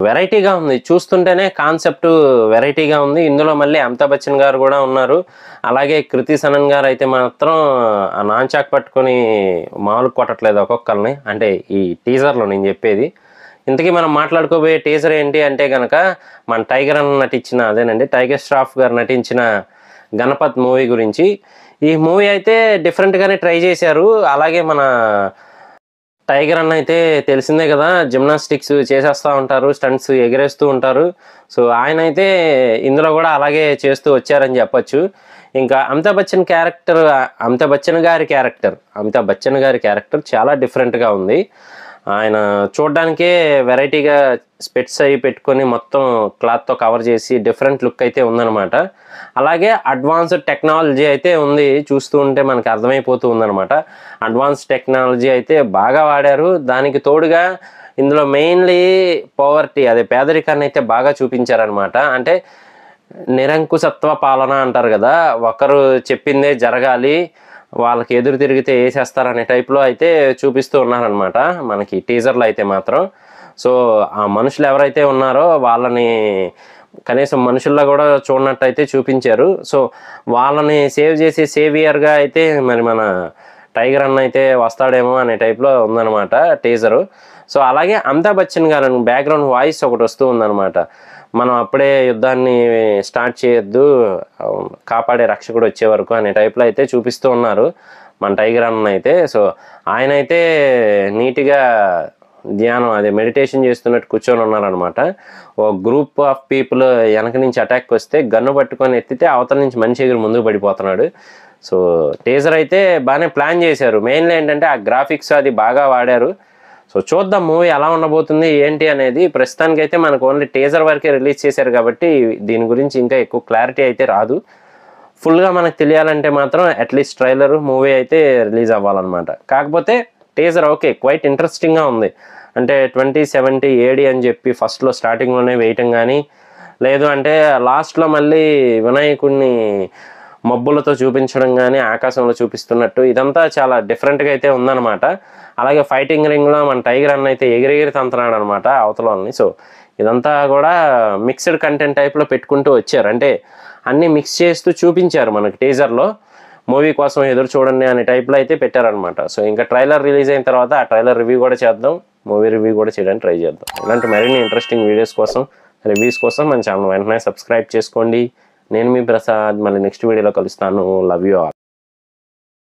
వెరైటీగా ఉంది చూస్తుంటేనే కాన్సెప్ట్ వెరైటీగా ఉంది ఇందులో మళ్ళీ అమితాబ్ బచ్చన్ గారు కూడా ఉన్నారు అలాగే కృతి సనన్ గారు అయితే మాత్రం ఆ నాన్చాక్ పట్టుకొని మామూలు కొట్టట్లేదు ఒక్కొక్కరిని అంటే ఈ టీజర్లో నేను చెప్పేది ఇంతకీ మనం మాట్లాడుకోబోయే టీజర్ ఏంటి అంటే కనుక మన టైగర్ అన్న నటించిన అదేనండి టైగర్ ష్రాఫ్ గారు నటించిన గణపత్ మూవీ గురించి ఈ మూవీ అయితే డిఫరెంట్గానే ట్రై చేశారు అలాగే మన టైగర్ అన్న అయితే తెలిసిందే కదా జిమ్నాస్టిక్స్ చేసేస్తూ ఉంటారు స్టంట్స్ ఎగరేస్తూ ఉంటారు సో ఆయన అయితే ఇందులో కూడా అలాగే చేస్తూ వచ్చారని చెప్పొచ్చు ఇంకా అమితాబ్ బచ్చన్ క్యారెక్టర్ అమితాబ్ బచ్చన్ గారి క్యారెక్టర్ అమితాబ్ బచ్చన్ గారి క్యారెక్టర్ చాలా డిఫరెంట్గా ఉంది ఆయన చూడడానికే వెరైటీగా స్పెట్స్ అవి పెట్టుకొని మొత్తం క్లాత్తో కవర్ చేసి డిఫరెంట్ లుక్ అయితే ఉందన్నమాట అలాగే అడ్వాన్స్డ్ టెక్నాలజీ అయితే ఉంది చూస్తూ ఉంటే మనకి అర్థమైపోతూ ఉందన్నమాట అడ్వాన్స్ టెక్నాలజీ అయితే బాగా వాడారు దానికి తోడుగా ఇందులో మెయిన్లీ పవర్టీ అదే పేదరికాన్ని అయితే బాగా చూపించారనమాట అంటే నిరంకుశత్వ పాలన అంటారు కదా ఒకరు చెప్పిందే జరగాలి వాళ్ళకి ఎదురు తిరిగితే వేసేస్తారనే టైప్లో అయితే చూపిస్తూ ఉన్నారనమాట మనకి టీజర్లో అయితే మాత్రం సో ఆ మనుషులు ఎవరైతే ఉన్నారో వాళ్ళని కనీసం మనుషుల్లో కూడా చూడనట్టయితే చూపించారు సో వాళ్ళని సేవ్ చేసి సేవియర్గా అయితే మరి మన టైగర్ అన్న అయితే వస్తాడేమో అనే టైప్లో ఉందన్నమాట టీజరు సో అలాగే అమితాబ్ బచ్చన్ గారు బ్యాక్గ్రౌండ్ వాయిస్ ఒకటి వస్తూ ఉందన్నమాట మనం అప్పుడే యుద్ధాన్ని స్టార్ట్ చేయొద్దు కాపాడే రక్షకుడు వచ్చే వరకు అనే టైప్లో అయితే చూపిస్తూ ఉన్నారు మన టైగర్ అన్న అయితే సో ఆయన అయితే నీట్గా ధ్యానం అదే మెడిటేషన్ చేస్తున్నట్టు కూర్చొని ఉన్నారనమాట ఓ గ్రూప్ ఆఫ్ పీపుల్ వెనక నుంచి అటాక్ వస్తే గన్ను పట్టుకొని ఎత్తితే అవతల నుంచి మనిషి ఎగురు ముందుకు పడిపోతున్నాడు సో టేజర్ అయితే బాగానే ప్లాన్ చేశారు మెయిన్లీ ఏంటంటే ఆ గ్రాఫిక్స్ అది బాగా వాడారు సో చూద్దాం మూవీ ఎలా ఉండబోతుంది ఏంటి అనేది ప్రస్తుతానికి అయితే మనకు ఓన్లీ టేజర్ వరకే రిలీజ్ చేశారు కాబట్టి దీని గురించి ఇంకా ఎక్కువ క్లారిటీ అయితే రాదు ఫుల్గా మనకు తెలియాలంటే మాత్రం అట్లీస్ట్ ట్రైలర్ మూవీ అయితే రిలీజ్ అవ్వాలన్నమాట కాకపోతే టీజర్ ఓకే క్వైట్ ఇంట్రెస్టింగ్గా ఉంది అంటే ట్వంటీ సెవెంటీ ఏడి అని చెప్పి ఫస్ట్లో స్టార్టింగ్లోనే వేయటం కానీ లేదు అంటే లాస్ట్లో మళ్ళీ వినాయకుడిని మబ్బులతో చూపించడం కానీ ఆకాశంలో చూపిస్తున్నట్టు ఇదంతా చాలా డిఫరెంట్గా అయితే ఉందన్నమాట అలాగే ఫైటింగ్ రింగ్లో మన టైగర్ అన్న అయితే ఎగిరెగిరి తంతున్నాడు అనమాట అవతల వాళ్ళని సో ఇదంతా కూడా మిక్స్డ్ కంటెంట్ టైప్లో పెట్టుకుంటూ వచ్చారు అంటే అన్నీ మిక్స్ చేస్తూ చూపించారు మనకి టీజర్లో మూవీ కోసం ఎదురు చూడండి అనే టైప్లో అయితే పెట్టారనమాట సో ఇంకా ట్రైలర్ రిలీజ్ అయిన తర్వాత ఆ ట్రైలర్ రివ్యూ కూడా చేద్దాం మూవీ రివ్యూ కూడా చేయడానికి ట్రై చేద్దాం ఇలాంటి మరిన్ని ఇంట్రెస్టింగ్ వీడియోస్ కోసం రివ్యూస్ కోసం మన ఛానల్ వెంటనే సబ్స్క్రైబ్ చేసుకోండి నేను మీ ప్రసాద్ మళ్ళీ నెక్స్ట్ వీడియోలో కలుస్తాను లవ్ యూ ఆల్